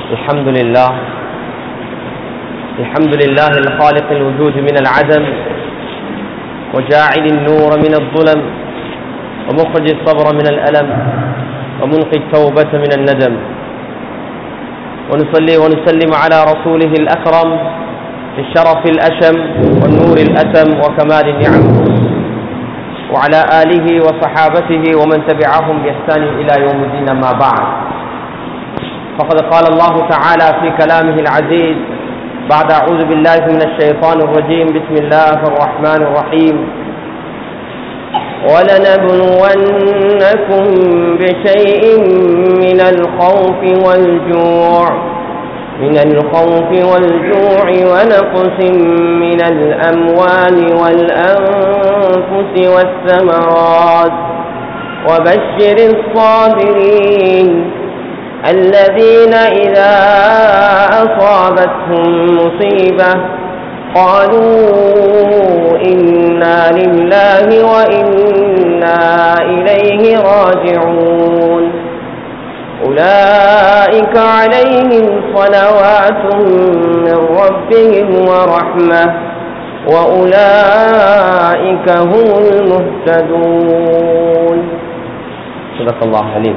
الحمد لله الحمد لله الخالق الوجود من العدم وجاعل النور من الظلم ومخرج الصبر من الألم ومنقي التوبة من الندم ونصلي ونسلم على رسوله الأكرم في الشرف الأشم والنور الأتم وكمال النعم وعلى آله وصحابته ومن تبعهم بإحسان إلى يوم الدين ما بعد فقد قال الله تعالى في كلامه العزيز بعد أعوذ بالله من الشيطان الرجيم بسم الله الرحمن الرحيم ولنبلونكم بشيء من الخوف والجوع من الخوف والجوع ونقص من الأموال والأنفس والثمرات وبشر الصابرين الذين إذا أصابتهم مصيبة قالوا إنا لله وإنا إليه راجعون أولئك عليهم صلوات من ربهم ورحمة وأولئك هم المهتدون صدق الله عليم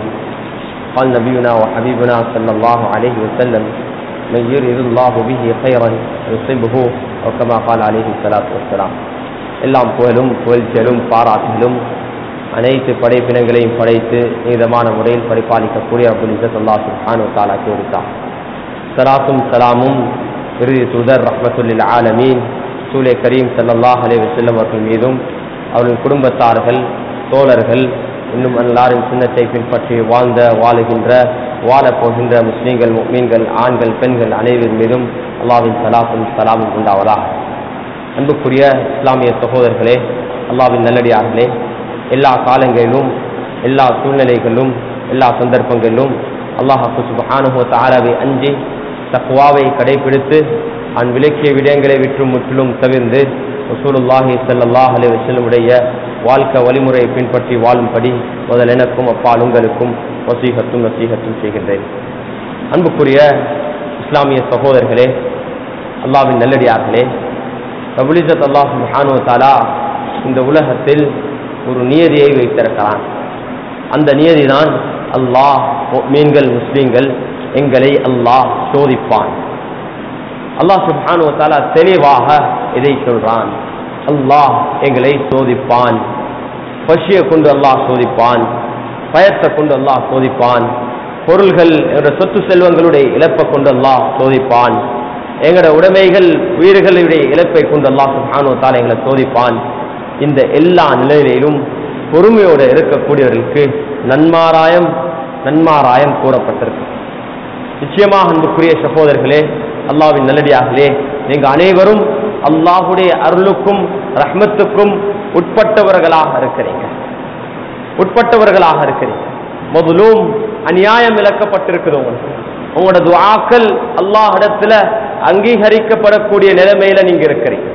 قال نبينا وحبيبنا صلى الله عليه وسلم من يريد الله به خيرا يصيبه أو كما قال عليه الصلاة والسلام எல்லாம் புகழும் புகழ்ச்சியலும் பாராட்டுகளும் அனைத்து படைப்பினங்களையும் படைத்து நீதமான முறையில் பரிபாலிக்கக்கூடிய அபுல் இசத்துல்லா சுல்ஹானு தாலாக்கி கொடுத்தார் சலாத்தும் சலாமும் இறுதி தூதர் ரஹமத்துல்லில் ஆலமீன் சூலே கரீம் சல்லாஹ் அலே வசல்லம் அவர்கள் மீதும் அவர்களின் குடும்பத்தார்கள் தோழர்கள் இன்னும் எல்லாரின் சின்னத்தை பின்பற்றி வாழ்ந்த வாழுகின்ற வாழப் போகின்ற முஸ்லீம்கள் மீன்கள் ஆண்கள் பெண்கள் அனைவர் மீதும் அல்லாவின் சலாத்தும் சலாமும் உண்டாவதாக அன்புக்குரிய இஸ்லாமிய சகோதரர்களே அல்லாவின் நல்லடியார்களே எல்லா காலங்களிலும் எல்லா சூழ்நிலைகளிலும் எல்லா சந்தர்ப்பங்களிலும் அல்லாஹாக்கு சுபஹானுஹோ தாராவை அஞ்சி தக்குவாவை கடைபிடித்து அவன் விலக்கிய விடயங்களை விற்று முற்றிலும் தவிர்ந்து ரசூலுல்லாஹி சல்லாஹ் அலி வசலமுடைய வாழ்க்கை வழிமுறையை பின்பற்றி வாழும்படி முதல் எனக்கும் அப்பால் உங்களுக்கும் வசீகத்தும் நசீகத்தும் செய்கின்றேன் அன்புக்குரிய இஸ்லாமிய சகோதரர்களே அல்லாவின் நல்லடியார்களே ரபுலிசத் அல்லாஹ் மஹானு தாலா இந்த உலகத்தில் ஒரு நியதியை வைத்திருக்கிறான் அந்த நியதி தான் அல்லாஹ் மீன்கள் முஸ்லீம்கள் எங்களை அல்லாஹ் சோதிப்பான் அல்லாஹ் சுப்ஹானு தாலா தெளிவாக இதை சொல்றான் அல்லாஹ் எங்களை சோதிப்பான் பசியை கொண்டு அல்லாஹ் சோதிப்பான் பயத்தை கொண்டு அல்லாஹ் சோதிப்பான் பொருள்கள் என்ற சொத்து செல்வங்களுடைய இழப்பை கொண்டு அல்லாஹ் சோதிப்பான் எங்களோட உடைமைகள் வீடுகளுடைய இழப்பை கொண்டு அல்லாஹ் சுப்ஹானு தாலா எங்களை சோதிப்பான் இந்த எல்லா நிலையிலும் பொறுமையோடு இருக்கக்கூடியவர்களுக்கு நன்மாராயம் நன்மாராயம் கூறப்பட்டிருக்கு நிச்சயமாக அன்புக்குரிய சகோதரர்களே அல்லாவின் நல்லடியார்களே நீங்க அனைவரும் அல்லாஹுடைய அருளுக்கும் ரஹ்மத்துக்கும் உட்பட்டவர்களாக இருக்கிறீங்க உட்பட்டவர்களாக இருக்கிறீங்க முதலும் அநியாயம் இழக்கப்பட்டிருக்குது உங்களுக்கு உங்களோட துவாக்கள் அல்லாஹ் இடத்துல அங்கீகரிக்கப்படக்கூடிய நிலைமையில நீங்க இருக்கிறீங்க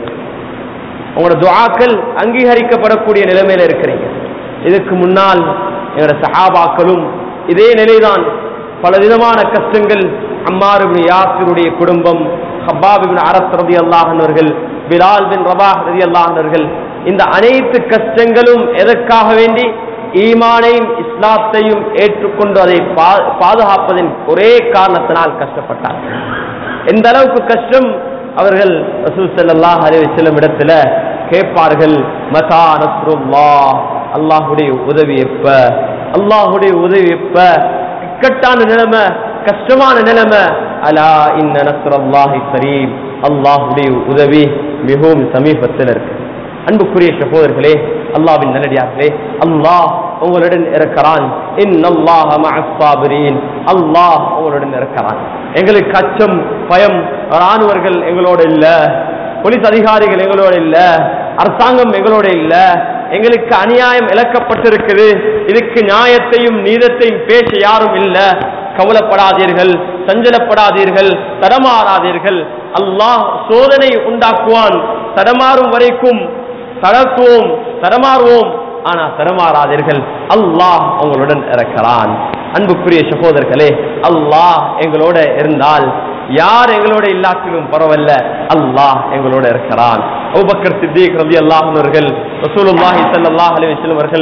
உங்களோட துவாக்கள் அங்கீகரிக்கப்படக்கூடிய நிலைமையில இருக்கிறீங்க இதுக்கு முன்னால் எங்களோட சஹாபாக்களும் இதே நிலைதான் பல விதமான கஷ்டங்கள் அம்மார் யாசிருடைய குடும்பம் ஹப்பாபின் அரஸ் ரதி அல்லாஹர்கள் பிலால் பின் ரபாஹ் ரதி அல்லாஹர்கள் இந்த அனைத்து கஷ்டங்களும் எதற்காக வேண்டி ஈமானையும் இஸ்லாத்தையும் ஏற்றுக்கொண்டு அதை பாதுகாப்பதின் ஒரே காரணத்தினால் கஷ்டப்பட்டார் எந்த அளவுக்கு கஷ்டம் அவர்கள் ரசூல் சல்லாஹ் அலி செல்லும் இடத்துல கேட்பார்கள் மதா நஸ்ருல்லா அல்லாஹுடைய உதவி எப்ப அல்லாஹுடைய உதவி எப்ப இக்கட்டான நிலைமை கஷ்டமான நிலைமை அலா இன்ன நஸ்ரல்லாஹி கரீம் அல்லாஹுடைய உதவி மிகவும் சமீபத்தில் இருக்கு அன்புக்குரிய சகோதரர்களே அல்லாவின் நல்லடியார்களே அல்லாஹ் உங்களுடன் இருக்கிறான் அல்லாஹ் உங்களுடன் இருக்கிறான் எங்களுக்கு அச்சம் பயம் ராணுவர்கள் எங்களோட இல்ல போலீஸ் அதிகாரிகள் எங்களோட இல்ல அரசாங்கம் எங்களோட இல்ல எங்களுக்கு அநியாயம் இழக்கப்பட்டிருக்குது இதுக்கு நியாயத்தையும் நீதத்தையும் பேச யாரும் இல்ல கவலைப்படாதீர்கள் சஞ்சலப்படாதீர்கள் தடமாறாதீர்கள் அல்லாஹ் சோதனை உண்டாக்குவான் தடமாறும் வரைக்கும் தளர்த்துவோம் தடமாறுவோம் ஆனா தடுமாறாதீர்கள் அல்லாஹ் உங்களுடன் இருக்கிறான் அன்புக்குரிய சகோதரர்களே அல்லாஹ் எங்களோட இருந்தால் யார் எங்களோட இல்லாட்டிலும் பரவாயில்ல அல்லாஹ் எங்களோட இருக்கிறான் அபூபக்கர் சித்திக் ரலி அல்லாஹர்கள் ரசூலுல்லாஹி ஸல்லல்லாஹு அலைஹி வஸல்லம் அவர்கள்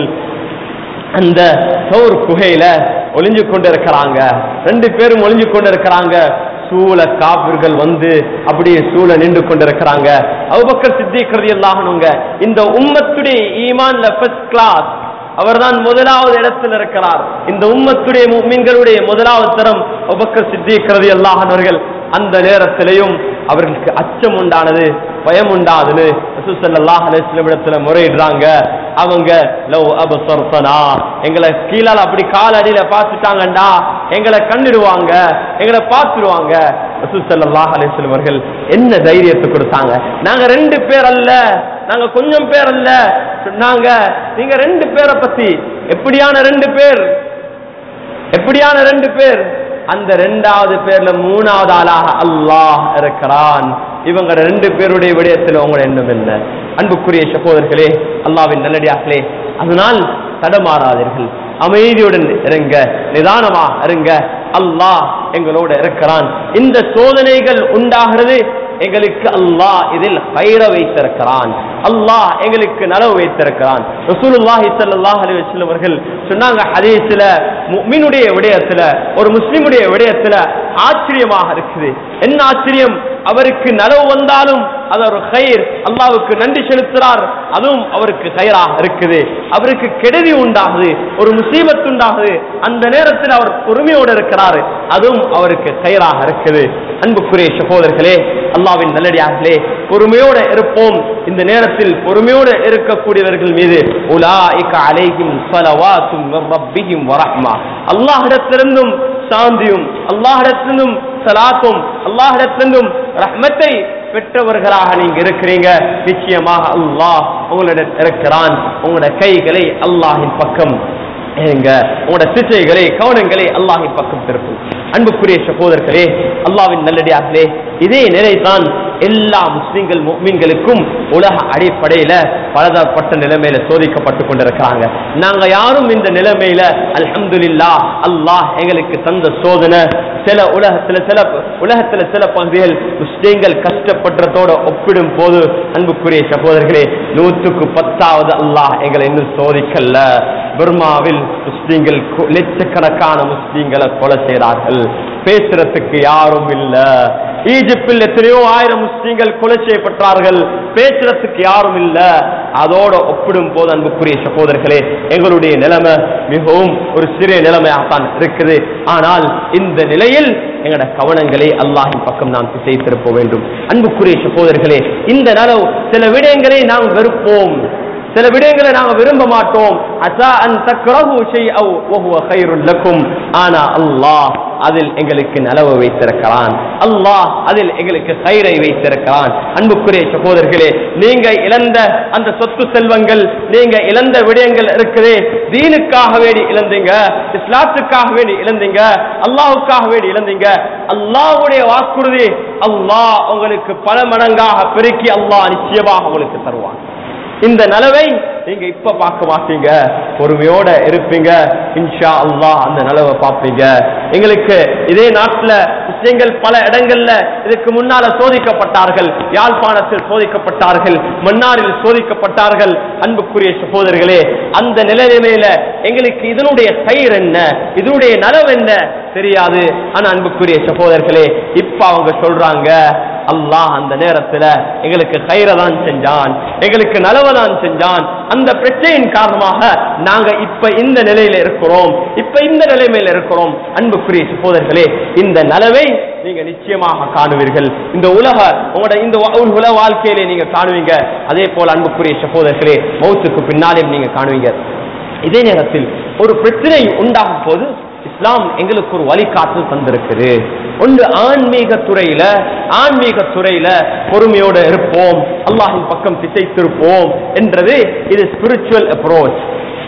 அந்த சௌர் குகையில ஒளிஞ்சு கொண்டு இருக்கிறாங்க ரெண்டு பேரும் ஒளிஞ்சு கொண்டு இருக்கிறாங்க சூழ காபிர்கள் வந்து அப்படியே சூழ நின்று கொண்டிருக்கிறாங்க அபுபக்கர் சித்திக்கிறது எல்லாகணுங்க இந்த உம்மத்துடைய ஈமான்ல ஃபர்ஸ்ட் கிளாஸ் அவர்தான் முதலாவது இடத்தில் இருக்கிறார் இந்த உம்மத்துடைய மீன்களுடைய முதலாவது தரம் அபுபக்கர் சித்திக்கிறது எல்லாகனவர்கள் அந்த நேரத்திலையும் அவர்களுக்கு அச்சம் உண்டானது பயம் உண்டாதுன்னு ரசூலுல்லாஹி அலைஹி வஸல்லம் இடத்துல முறையிடுறாங்க அவங்க லவ் அபசர்தனா எங்களை கீழால அப்படி கால் அடியில பார்த்துட்டாங்கண்டா எங்களை கண்ணிடுவாங்க எங்களை பார்த்துடுவாங்க ரசூலுல்லாஹி அலைஹி வஸல்லம் அவர்கள் என்ன தைரியத்தை கொடுத்தாங்க நாங்க ரெண்டு பேர் அல்ல நாங்க கொஞ்சம் பேர் அல்ல சொன்னாங்க நீங்க ரெண்டு பேரை பத்தி எப்படியான ரெண்டு பேர் எப்படியான ரெண்டு பேர் அந்த ரெண்டாவது பேர்ல மூணாவது ஆளாக அல்லாஹ் இருக்கிறான் இவங்க ரெண்டு பேருடைய விடயத்தில் உங்களோட எண்ணம் என்ன அன்புக்குரிய சகோதரர்களே அல்லாவின் நல்லடியார்களே அதனால் தடமாறாதீர்கள் அமைதியுடன் இருங்க நிதானமா இருங்க அல்லாஹ் எங்களோட இருக்கிறான் இந்த சோதனைகள் உண்டாகிறது எங்களுக்கு அல்லாஹ் இதில் பயிர வைத்திருக்கிறான் அல்லாஹ் எங்களுக்கு நலவு வைத்திருக்கிறான் ரசூலுல்லாஹி ஸல்லல்லாஹு அலைஹி வஸல்லம் அவர்கள் சொன்னாங்க ஹதீஸ்ல முஃமினுடைய விடயத்துல ஒரு முஸ்லிமுடைய விடயத்துல ஆச்சரியமாக இருக்குது என்ன ஆச்சரியம் அவருக்கு நலவு வந்தாலும் அது ஒரு கயிர் அல்லாவுக்கு நன்றி செலுத்துறார் அதுவும் அவருக்கு கயிறாக இருக்குது அவருக்கு கெடுதி உண்டாகுது ஒரு முசீபத் உண்டாகுது அந்த நேரத்தில் அவர் பொறுமையோடு இருக்கிறார் அதுவும் அவருக்கு கயிறாக இருக்குது அன்புக்குரிய சகோதரர்களே அல்லாவின் நல்லடியார்களே பொறுமையோடு இருப்போம் இந்த நேரத்தில் பொறுமையோடு இருக்கக்கூடியவர்கள் மீது உலாஇக அலைஹிம் ஸலவாத்தும் மிர் ரப்பிஹிம் வரஹ்மா அல்லாஹ்விடத்திலிருந்தும் சாந்தியும் அல்லாஹ்விடத்திலிருந்தும் சலாத்தும் அல்லாஹ்விடத்திலிருந்தும் ரஹ்மத்தை பெற்றவர்களாக நீங்க இருக்கிறீங்க நிச்சயமாக அல்லாஹ் உங்களிடம் இருக்கிறான் உங்களோட கைகளை அல்லாஹின் பக்கம் ஏங்க உங்களோட சிச்சைகளை கவனங்களை அல்லாஹின் பக்கம் திருப்பும் அன்புக்குரிய சகோதரர்களே அல்லாவின் நல்லடியார்களே இதே நிலைதான் எல்லா முஸ்லிம்கள் முக்மீன்களுக்கும் உலக அடிப்படையில பலதரப்பட்ட நிலைமையில சோதிக்கப்பட்டு கொண்டிருக்கிறாங்க நாங்க யாரும் இந்த நிலைமையில அல்ஹம்துலில்லா அல்லாஹ் எங்களுக்கு தந்த சோதனை சில உலகத்துல சில உலகத்துல சில பகுதிகள் முஸ்லிம்கள் கஷ்டப்படுறதோட ஒப்பிடும் போது அன்புக்குரிய சகோதரர்களே நூற்றுக்கு பத்தாவது அல்லாஹ் எங்களை இன்னும் சோதிக்கல்ல பர்மாவில் முஸ்லிம்கள் கு- லட்சக்கணக்கான முஸ்லிம்களை கொலை செய்கிறார்கள் பேசுறதுக்கு யாரும் இல்ல ஈஜிப்தில் எத்தனையோ ஆயிரம் முஸ்லிம்கள் கொலை செய்யப்பட்டார்கள் பேசுறதுக்கு யாரும் இல்ல அதோட ஒப்பிடும் போது அன்புக்குரிய சகோதரர்களே எங்களுடைய நிலைமை மிகவும் ஒரு சிறிய நிலைமையாகத்தான் இருக்குது ஆனால் இந்த நிலையில் எங்களோட கவனங்களை அல்லாஹின் பக்கம் நாம் திசை திருப்ப வேண்டும் அன்புக்குரிய சகோதரர்களே இந்த நலவு சில விடயங்களை நாம் வெறுப்போம் சில விடயங்களை நாங்க விரும்ப மாட்டோம் அசா அன் தக்ரஹு ஷைஅவ் வஹுவ கைருல் லக்கும் ஆனா அல்லாஹ் அதில் எங்களுக்கு நலவு வைத்திருக்கிறான் அல்லாஹ் அதில் எங்களுக்கு கயிறை வைத்திருக்கிறான் அன்புக்குரிய சகோதரர்களே நீங்க இழந்த அந்த சொத்து செல்வங்கள் நீங்க இழந்த விடயங்கள் இருக்குதே தீனுக்காக வேண்டி இழந்தீங்க இஸ்லாத்துக்காக வேண்டி இழந்தீங்க அல்லாஹ்வுக்காக வேண்டி இழந்தீங்க அல்லாஹ்வுடைய வாக்குறுதி அல்லாஹ் உங்களுக்கு பல மடங்காக பெருக்கி அல்லாஹ் நிச்சயமாக உங்களுக்கு தருவான் இந்த நலவை நீங்க இப்ப பார்க்க மாட்டீங்க பொறுமையோட இருப்பீங்க இன்ஷா அல்லாஹ் அந்த நலவை பார்ப்பீங்க எங்களுக்கு இதே நாட்டுல விஷயங்கள் பல இடங்கள்ல இதுக்கு முன்னால சோதிக்கப்பட்டார்கள் யாழ்ப்பாணத்தில் சோதிக்கப்பட்டார்கள் மன்னாரில் சோதிக்கப்பட்டார்கள் அன்புக்குரிய சகோதரர்களே அந்த நிலைமையில எங்களுக்கு இதனுடைய கயிறு என்ன இதனுடைய நலவு என்ன தெரியாது ஆனா அன்புக்குரிய சகோதரர்களே இப்ப அவங்க சொல்றாங்க அல்லாஹ் அந்த நேரத்துல எங்களுக்கு கயிறை தான் செஞ்சான் எங்களுக்கு நலவை தான் செஞ்சான் அந்த பிரச்சனையின் காரணமாக நாங்க இப்ப இந்த நிலையில இருக்கிறோம் இப்ப இந்த நிலைமையில இருக்கிறோம் அன்புக்குரிய சகோதரர்களே இந்த நலவை நீங்க நிச்சயமாக காணுவீர்கள் இந்த உலக உங்களோட இந்த வா- உலக வாழ்க்கையிலே நீங்க காணுவீங்க அதே போல அன்புக்குரிய சகோதரர்களே மௌத்துக்கு பின்னாலே நீங்க காணுவீங்க இதே நேரத்தில் ஒரு பிரச்சனை உண்டாகும் போது இஸ்லாம் எங்களுக்கு ஒரு வழிகாட்டல் தந்திருக்குது ஒன்று ஆன்மீக துறையில ஆன்மீக துறையில பொறுமையோட இருப்போம் அல்லாஹின் பக்கம் திசை திருப்போம் என்றது இது ஸ்பிரிச்சுவல் அப்ரோச்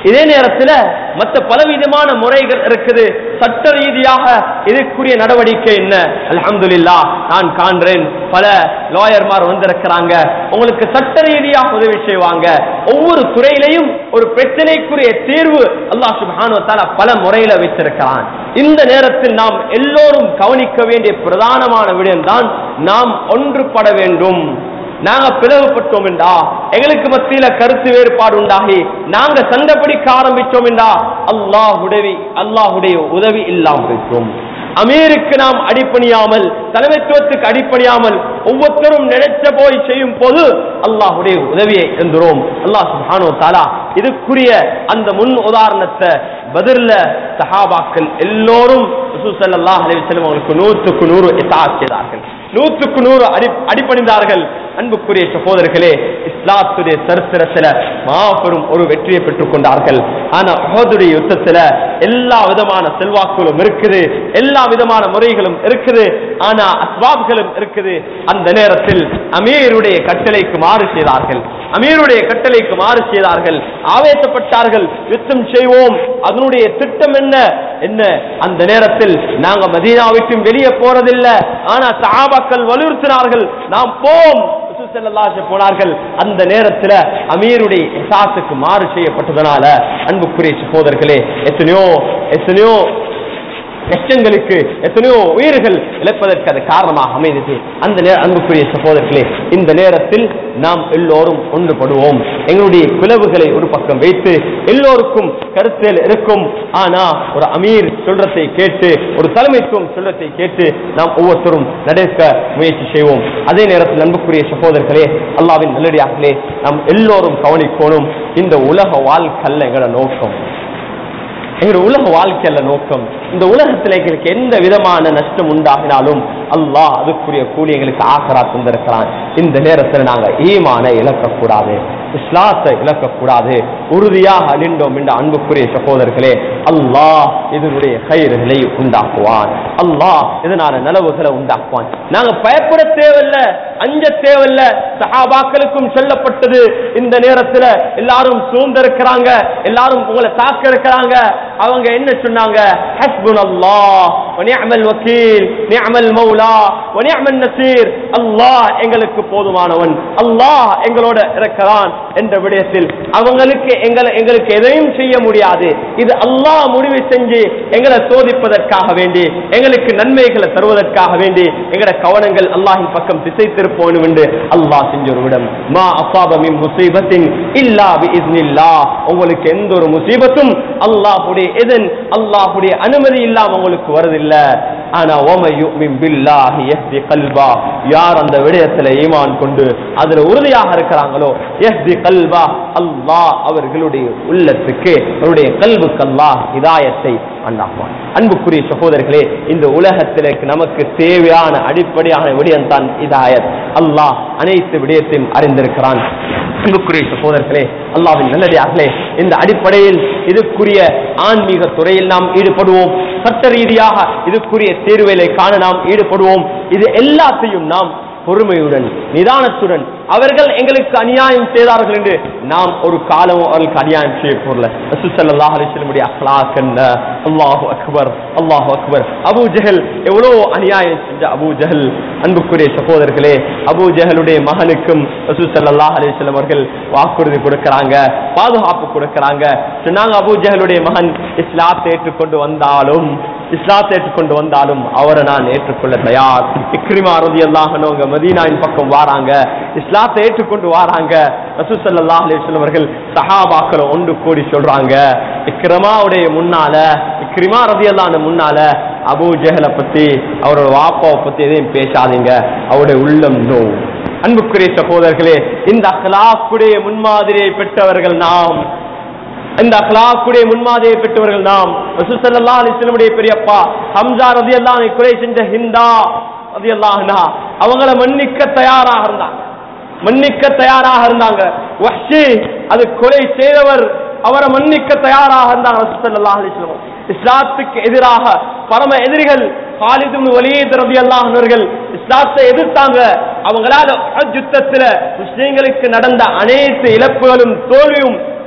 இதே நேரத்தில் மற்ற பலவிதமான முறைகள் இருக்குது சட்ட ரீதியாக இதுக்குரிய நடவடிக்கை என்ன அல்ஹம்துலில்லாஹ் நான் காண்றேன் பல லாயர்மார் வந்திருக்கிறாங்க உங்களுக்கு சட்ட ரீதியாக உதவி செய்வாங்க ஒவ்வொரு துறையிலையும் ஒரு பிரச்சனைக்குரிய தீர்வு அல்லாஹ் சுப்ஹானஹு வ தஆலா பல முறையில வைத்திருக்கிறான் இந்த நேரத்தில் நாம் எல்லோரும் கவனிக்க வேண்டிய பிரதானமான விடயம் தான் நாம் ஒன்றுபட வேண்டும் நாங்க பிளவுபட்டோம் என்றா எங்களுக்கு மத்தியில கருத்து வேறுபாடு உண்டாகி நாங்க சண்டை பிடிக்க ஆரம்பிச்சோம் என்றா அல்லாஹ் உதவி அல்லாஹுடைய உதவி இல்லாமல் இருக்கும் அமீருக்கு நாம் அடிப்பணியாமல் தலைமைத்துவத்துக்கு அடிப்பணியாமல் ஒவ்வொருத்தரும் நினைச்ச போய் செய்யும் போது அல்லாஹுடைய உதவியை எழுந்துறோம் அல்லாஹ் சுப்ஹானஹு வ தஆலா இதுக்குரிய அந்த முன் உதாரணத்தை பதில்ல சஹாபாக்கள் எல்லோரும் ரசூல் ஸல்லல்லாஹு அலைஹி வஸல்லம் அவர்களுக்கு நூற்றுக்கு நூறு இத்தாஅத் செய்தார்கள் நூற்றுக்கு நூறு அடி அடிப்பணிந்தார்கள் அன்புக்குரிய சகோதரர்களே இஸ்லாத்துடைய சரித்திரத்துல மாபெரும் ஒரு வெற்றியை பெற்றுக் கொண்டார்கள் ஆனா உஹதுடைய யுத்தத்துல எல்லா விதமான செல்வாக்குகளும் இருக்குது எல்லா விதமான முறைகளும் இருக்குது ஆனா அஸ்வாப்களும் இருக்குது அந்த நேரத்தில் அமீருடைய கட்டளைக்கு மாறு செய்தார்கள் அமீருடைய கட்டளைக்கு மாறு செய்தார்கள் ஆவேசப்பட்டார்கள் யுத்தம் செய்வோம் அதனுடைய திட்டம் என்ன என்ன அந்த நேரத்தில் நாங்க மதீனா விட்டு வெளியே போறதில்லை ஆனா சஹாபாக்கள் வலியுறுத்தினார்கள் நாம் போம் ரசூல் ஸல்லல்லாஹு அலைஹி போனார்கள் அந்த நேரத்துல அமீருடைய இஹ்சாஸுக்கு மாறு செய்யப்பட்டதனால அன்புக்குரிய சகோதரர்களே எத்தனையோ எத்தனையோ கஷ்டங்களுக்கு எத்தனையோ உயிர்கள் இழப்பதற்கு அது காரணமாக அமைந்தது அந்த நே- அன்புக்குரிய சகோதரர்களே இந்த நேரத்தில் நாம் எல்லோரும் ஒன்றுபடுவோம் எங்களுடைய பிளவுகளை ஒரு பக்கம் வைத்து எல்லோருக்கும் கருத்தில் இருக்கும் ஆனா ஒரு அமீர் சொல்றதை கேட்டு ஒரு தலைமைத்துவம் சொல்றதை கேட்டு நாம் ஒவ்வொருத்தரும் நடக்க முயற்சி செய்வோம் அதே நேரத்தில் அன்புக்குரிய சகோதரர்களே அல்லாவின் நல்லடியார்களே நாம் எல்லோரும் கவனிக்கணும் இந்த உலக வாழ்க்கல்ல எங்களோட நோக்கம் எங்களுடைய உலக வாழ்க்கையில நோக்கம் இந்த உலகத்தில் எங்களுக்கு எந்த விதமான நஷ்டம் உண்டாகினாலும் அல்லாஹ் அதுக்குரிய கூலி எங்களுக்கு ஆசரா தந்திருக்கிறான் இந்த நேரத்தில் நாங்க ஈமான இழக்கக்கூடாது இஸ்லாத்தை இழக்கக்கூடாது உறுதியாக நின்றோம் என்ற அன்புக்குரிய சகோதரர்களே அல்லாஹ் இதனுடைய கயிறுகளை உண்டாக்குவான் அல்லாஹ் இதனால நலவுகளை உண்டாக்குவான் நாங்க பயப்பட தேவையில்ல அஞ்ச தேவையில்ல சஹாபாக்களுக்கும் சொல்லப்பட்டது இந்த நேரத்துல எல்லாரும் சூழ்ந்திருக்கிறாங்க எல்லாரும் உங்களை தாக்க இருக்கிறாங்க அவங்க என்ன சொன்னாங்க ஹஸ்புனல்லாஹ் வ நிஅமல் வக்கீல் நிஅமல் மௌலா வ நிஅமல் நசீர் அல்லாஹ் எங்களுக்கு போதுமானவன் அல்லாஹ் எங்களோட இருக்கிறான் என்ற விடயத்தில் அவங்களுக்கு எங்களை எங்களுக்கு எதையும் செய்ய முடியாது இது அல்லாஹ் முடிவு செஞ்சு எங்களை சோதிப்பதற்காக வேண்டி எங்களுக்கு நன்மைகளை தருவதற்காக வேண்டி எங்களோட கவனங்கள் அல்லாஹின் பக்கம் திசை திருப்போனும் என்று அல்லாஹ் செஞ்ச ஒரு விடம் மா அசாப மின் முசீபத்தின் இல்லா பிஇஸ்னில்லா உங்களுக்கு எந்த ஒரு முசீபத்தும் அல்லாஹ்வுடைய எதன் அல்லாஹ்வுடைய அனுமதி இல்லாம உங்களுக்கு வருதில்ல ஆனா ஓம யுமின் பில்லாஹி யஹ்தி கல்பா யார் அந்த விடயத்துல ஈமான் கொண்டு அதுல உறுதியாக இருக்கிறாங்களோ யஹ்தி கல்பா அல்லாஹ் அவர்களுடைய உள்ளத்துக்கு அவருடைய கல்வுக்கு அல்லாஹ் ஹிதாயத்தை அண்டாக்குவான் அன்புக்குரிய சகோதரர்களே இந்த உலகத்திலே நமக்கு தேவையான அடிப்படையான விடயம் தான் இதாயத் அல்லாஹ் அனைத்து விடயத்தையும் அறிந்திருக்கிறான் அன்புக்குரிய சகோதரர்களே அல்லாவின் நல்லடியார்களே இந்த அடிப்படையில் இதுக்குரிய ஆன்மீக துறையில் நாம் ஈடுபடுவோம் சட்ட ரீதியாக இதுக்குரிய தேர்வுகளை காண நாம் ஈடுபடுவோம் இது எல்லாத்தையும் நாம் பொறுமையுடன் நிதானத்துடன் அவர்கள் எங்களுக்கு அநியாயம் செய்தார்கள் என்று நாம் ஒரு காலம் அவர்களுக்கு அநியாயம் செய்ய போறல ரசூலுல்லாஹி அலைஹி வஸல்லம் அக்லாக் என்ன அல்லாஹு அக்பர் அல்லாஹு அக்பர் அபூ ஜஹல் எவ்வளவு அநியாயம் செஞ்ச அபூ ஜஹல் அன்புக்குரிய சகோதரர்களே அபூ ஜஹலுடைய மகனுக்கும் ரசூல் ஸல்லல்லாஹு அலைஹி வஸல்லம் அவர்கள் வாக்குறுதி கொடுக்கறாங்க பாதுகாப்பு கொடுக்கறாங்க சொன்னாங்க அபூ ஜஹலுடைய மகன் இஸ்லாத்தை ஏற்றுக்கொண்டு வந்தாலும் இஸ்லாத்தை ஏற்றுக்கொண்டு வந்தாலும் அவரை நான் ஏற்றுக்கொள்ள தயார் இக்ரிமா ரலியல்லாஹு அன்ஹு மதீனாவின் பக்கம் வாராங்க இஸ்லாத்தை ஏற்றுக்கொண்டு வாராங்க ரசூல் ஸல்லல்லாஹு அலைஹி வஸல்லம் அவர்கள் சஹாபாக்களை ஒன்று கூடி சொல்றாங்க இக்ரமாவுடைய முன்னால இக்ரிமா ரலியல்லாஹு அன்ஹு முன்னால அபூ ஜஹலை பத்தி அவரோட வாப்பாவை பத்தி எதையும் பேசாதீங்க அவருடைய உள்ளம் நோ அன்புக்குரிய சகோதரர்களே இந்த அஹ்லாக்குடைய முன்மாதிரியை பெற்றவர்கள் நாம் இந்த அஹ்லாக்குடைய முன்மாதிரியை பெற்றவர்கள் நாம் ரசூல் ஸல்லல்லாஹு அலைஹி வஸல்லமுடைய பெரியப்பா ஹம்சா ரலியல்லாஹு அன்ஹு குறை செஞ்ச ஹிந்தா ரலியல்லாஹு அன்ஹா அவங்கள மன்னிக்க தயாராக இருந்தாங்க மன்னிக்க தயாராக இருந்தாங்க வஹ்ஷி அது கொலை செய்தவர் அவரை மன்னிக்க தயாராக இருந்தாங்க ரசூல் ஸல்லல்லாஹு அலைஹி வஸல்லம் இஸ்லாத்துக்கு எதிராக பரம எதிரிகள் காலித் இப்னு வலீத் ரலியல்லாஹு அன்ஹுவர்கள் இஸ்லாத்தை எதிர்த்தாங்க அவங்களால உஹத் யுத்தத்துல முஸ்லிம்களுக்கு நடந்த அனைத்து இழப்புகளும் தோல்வியும் அது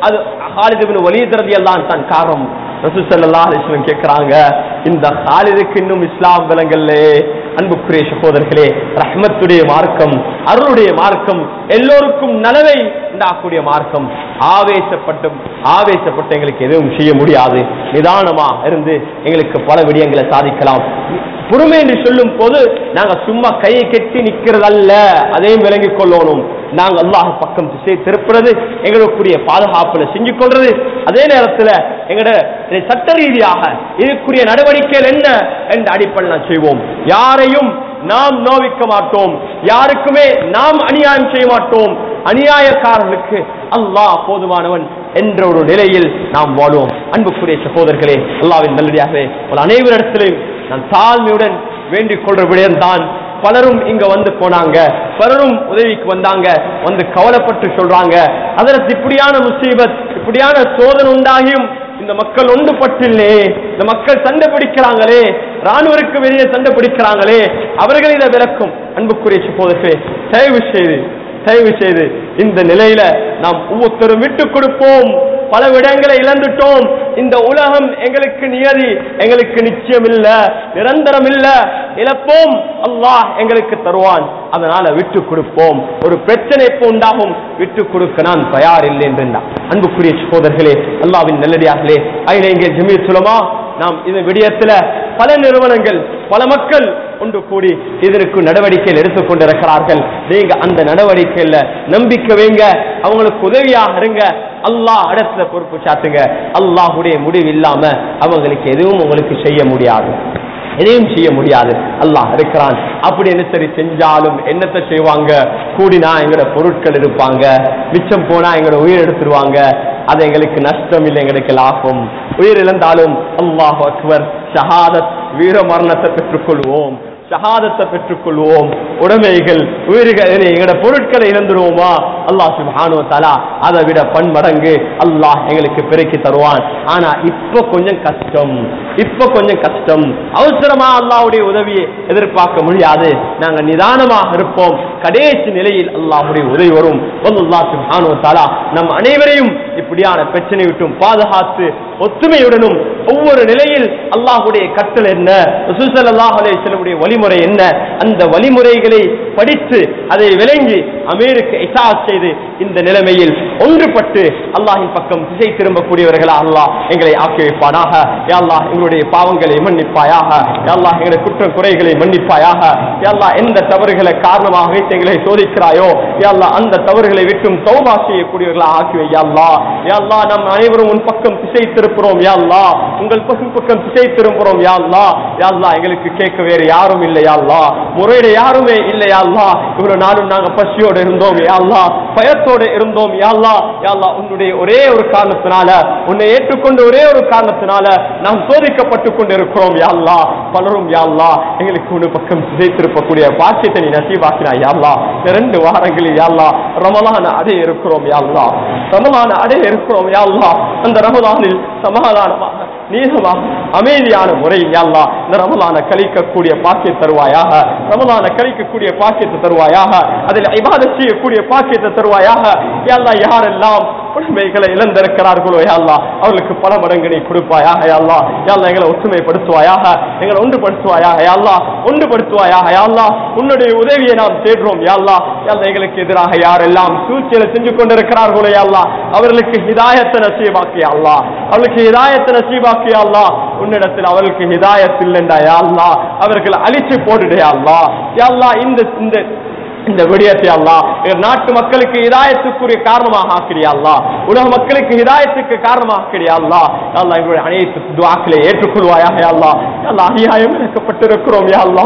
ஹாலித் இப்னு வலீத் ரலியல்லாஹு தான் காரணம் ரசூல் ஸல்லல்லாஹு அலைஹி வஸல்லம் கேக்குறாங்க இந்த ஹாலிதுக்கு இன்னும் இஸ்லாம் விளங்கல்லே அன்புக்குரிய சகோதரர்களே ரஹ்மத்துடைய மார்க்கம் அருளுடைய மார்க்கம் எல்லோருக்கும் நலவை உண்டாக்கூடிய மார்க்கம் ஆவேசப்பட்டும் ஆவேசப்பட்டு எங்களுக்கு எதுவும் செய்ய முடியாது நிதானமா இருந்து எங்களுக்கு பல விடயங்களை சாதிக்கலாம் பொறுமை என்று சொல்லும் போது நாங்க சும்மா கையை கட்டி நிக்கிறதல்ல அதையும் விளங்கிக் கொள்ளணும் நாங்க அல்லாஹ் பக்கம் திசை திருப்புறது எங்களுக்குரிய பாதுகாப்புல செஞ்சு கொள்றது அதே நேரத்துல எங்களோட சட்ட ரீதியாக இதுக்குரிய நடவடிக்கைகள் என்ன என்ற அடிப்படையில் நான் செய்வோம் யாரையும் நாம் நோவிக்க மாட்டோம் யாருக்குமே நாம் அநியாயம் செய்ய மாட்டோம் அநியாயக்காரர்களுக்கு அல்லாஹ் போதுமானவன் என்ற ஒரு நிலையில் நாம் வாழ்வோம் அன்புக்குரிய சகோதரர்களே அல்லாவின் நல்லடியாகவே உங்கள் அனைவரிடத்திலையும் நான் தாழ்மையுடன் வேண்டிக் கொள்ற விடயம்தான் பலரும் இங்க வந்து போனாங்க பலரும் உதவிக்கு வந்தாங்க வந்து கவலைப்பட்டு சொல்றாங்க அதற்கு இப்படியான முசீபத் இப்படியான சோதனை உண்டாகியும் இந்த மக்கள் ஒன்றுபட்டில்லே இந்த மக்கள் சண்டை பிடிக்கிறாங்களே ராணுவருக்கு வெளியே சண்டை பிடிக்கிறாங்களே அவர்கள் இதை விளக்கும் அன்புக்குரிய சகோதரர்களே தயவு செய்து தயவு செய்து இந்த நிலையில நாம் ஒவ்வொருத்தரும் விட்டுக் கொடுப்போம் பல விடங்களை இழந்துட்டோம் இந்த உலகம் எங்களுக்கு நியதி எங்களுக்கு நிச்சயம் இல்ல நிரந்தரம் இல்ல இழப்போம் அல்லாஹ் எங்களுக்கு தருவான் அதனால விட்டு கொடுப்போம் ஒரு பிரச்சனை எப்போ உண்டாகும் விட்டு கொடுக்க நான் தயார் இல்லை என்றான் அன்புக்குரிய சகோதரர்களே அல்லாவின் நல்லடியார்களே அகில இங்கே ஜமீர் சுலமா நாம் இந்த விடயத்துல பல நிறுவனங்கள் பல மக்கள் ஒன்று கூடி இதற்கு நடவடிக்கைகள் எடுத்துக் கொண்டிருக்கிறார்கள் நீங்க அந்த நடவடிக்கையில நம்பிக்கை வைங்க அவங்களுக்கு உதவியாக இருங்க அல்லாஹ் இடத்துல பொறுப்பு சாத்துங்க அல்லாஹுடைய முடிவு இல்லாம அவங்களுக்கு எதுவும் உங்களுக்கு செய்ய முடியாது எதையும் செய்ய முடியாது அல்லாஹ் இருக்கிறான் அப்படின்னு சரி செஞ்சாலும் என்னத்தை செய்வாங்க கூடினா எங்களோட பொருட்கள் இருப்பாங்க மிச்சம் போனா எங்களோட உயிர் எடுத்துருவாங்க அது எங்களுக்கு நஷ்டம் இல்லை எங்களுக்கு லாபம் உயிர் இழந்தாலும் அல்லாஹ் அக்பர் ஷஹாதத் வீர மரணத்தை பெற்றுக்கொள்வோம் ஷஹாதத்தை பெற்றுக்கொள்வோம் உடைமைகள் உயிர்கள் எங்களோட பொருட்களை இழந்துருவோமா அல்லாஹ் சுபானு தலா அதை விட பன்மடங்கு அல்லாஹ் எங்களுக்கு பெருக்கி தருவான் ஆனா இப்ப கொஞ்சம் கஷ்டம் இப்ப கொஞ்சம் கஷ்டம் அவசரமா அல்லாஹ்வுடைய உதவியை எதிர்பார்க்க முடியாது நாங்க நிதானமாக இருப்போம் கடைசி நிலையில் அல்லாஹ்வுடைய உதவி வரும் அல்லாஹ் சுபானு தலா நம் அனைவரையும் இப்படியான பிரச்சனை விட்டும் பாதுகாத்து ஒத்துமையுடனும் ஒவ்வொரு நிலையில் அல்லாஹுடைய கட்டளை என்ன ரசூசல்லாஹ் அலைஹிஸ்ஸலாமுடைய வழிமுறை என்ன அந்த வழிமுறைகளை படித்து அதை விளங்கி அமீருக்கு இசாத் செய்து இந்த நிலைமையில் ஒன்றுபட்டு அல்லாஹின் பக்கம் திசை திரும்பக்கூடியவர்களா அல்லாஹ் எங்களை ஆக்கி வைப்பானாக யா அல்லாஹ் எங்களுடைய பாவங்களை மன்னிப்பாயாக யா அல்லாஹ் எங்களுடைய குற்றம் குறைகளை மன்னிப்பாயாக யா அல்லாஹ் எந்த தவறுகளை காரணமாக வைத்து எங்களை சோதிக்கிறாயோ யா அல்லாஹ் அந்த தவறுகளை விட்டும் தௌபா செய்யக்கூடியவர்களா ஆக்கி வை யா அல்லாஹ் யா அல்லாஹ் நம் அனைவரும் உன் பக்கம் திசை திருப்புறோம் யா அல்லாஹ் உங்கள் பக்கம் பக்கம் திசை திரும்புறோம் யா அல்லாஹ் யா அல்லாஹ் எங்களுக்கு கேட்க வேறு யாரும் இல்லை யா அல்லாஹ் முறையிட யாருமே இல்லை யா அல்லாஹ் இவ்வளவு நாளும் நாங்க பசியோடு இருந்தோம் யா அல்லாஹ் பயத்தோடு இருந்தோம் யா அல்லாஹ் யா அல்லாஹ் உன்னுடைய ஒரே ஒரு காரணத்தினால உன்னை ஏற்றுக்கொண்ட ஒரே ஒரு காரணத்தினால நாம் சோதிக்கப்பட்டு கொண்டு இருக்கிறோம் யா அல்லாஹ் பலரும் யா அல்லாஹ் எங்களுக்கு உன் பக்கம் திசை திருப்பக்கூடிய பாக்கியத்தை நீ நசீவாக்கினா யா அல்லாஹ் இந்த ரெண்டு வாரங்களில் யா அல்லாஹ் ரமலான அடைய இருக்கிறோம் யா அல்லாஹ் ரமலான அடைய இருக்கிறோம் யா அல்லாஹ் அந்த ரமலானில் சமாதானமாக நீளமாக அமைதியான முறையில் யா அல்லாஹ் இந்த ரமலான கழிக்கக்கூடிய பாக்கிய தருவாயாக ரமலான கழிக்கக்கூடிய பாக்கியத்தை தருவாயாக அதில் இபாதத் செய்யக்கூடிய பாக்கியத்தை தருவாயாக யா அல்லாஹ் யாரெல்லாம் உண்மைகளை இழந்திருக்கிறார்களோ யா அல்லாஹ் அவர்களுக்கு பல மடங்கு நீ கொடுப்பாயாக யா அல்லாஹ் யா அல்லாஹ் எங்களை ஒற்றுமைப்படுத்துவாயாக எங்களை ஒன்றுபடுத்துவாயாக யா அல்லாஹ் ஒன்றுபடுத்துவாயாக யா அல்லாஹ் உன்னுடைய உதவியை நாம் தேடுறோம் யா அல்லாஹ் யா அல்லாஹ் எங்களுக்கு எதிராக யாரெல்லாம் சூழ்ச்சியில செஞ்சு கொண்டிருக்கிறார்களோ யா அல்லாஹ் அவர்களுக்கு ஹிதாயத்தை நசீபாக்கியா அல்லாஹ் அவர்களுக்கு ஹிதாயத்தை நசீபாக்கியா அல்லாஹ் உன்னிடத்தில் அவர்களுக்கு ஹிதாயத் இல்லைண்டா யா அல்லாஹ் அவர்களை அழிச்சு போட்டுடையா அல்லாஹ் யா அல்லாஹ் இந்த இந்த இந்த விடயத்தை அல்லா நாட்டு மக்களுக்கு இதாயத்துக்குரிய காரணமாக ஆக்கிறியா அல்லா உலக மக்களுக்கு இதாயத்துக்கு காரணமாக ஆக்கிறியா அல்லா அல்லா எங்களுடைய அனைத்து துவாக்களை ஏற்றுக்கொள்வாயாக அல்லா அல்லா அநியாயம் இழக்கப்பட்டிருக்கிறோம் யா அல்லா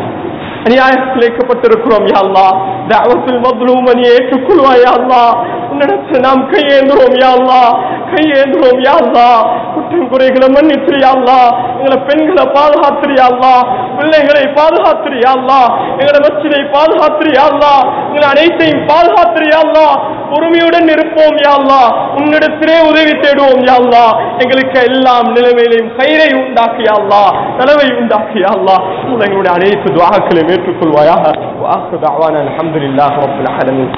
அநியாயம் இழைக்கப்பட்டிருக்கிறோம் யா அல்லா தாவத்தில் மதுலூமணி ஏற்றுக்கொள்வாயா அல்லா உன்னிடத்தில் நாம் கையேந்துறோம் யா அல்லா கையேந்துறோம் யா அல்லா குற்றம் குறைகளை மன்னித்திரியா அல்லா எங்களை பெண்களை பாதுகாத்திரியா அல்லா பிள்ளைகளை பாதுகாத்திரியா அல்லா எங்களை மச்சினை பாதுகாத்திரியா அல்லா எங்களை அனைத்தையும் பாதுகாத்திரியா அல்லா பொறுமையுடன் இருப்போம் யா அல்லா உன்னிடத்திலே உதவி தேடுவோம் யா அல்லா எங்களுக்கு எல்லாம் நிலைமையிலையும் கயிறை உண்டாக்கியா அல்லா தலைவை உண்டாக்கியா அல்லா எங்களுடைய அனைத்து துவாக்களையும் ஏற்றுக்கொள்வாயாக வாக்கு தாவான அலமதுல்லாஹ் ரப்பல் ஆலமீன்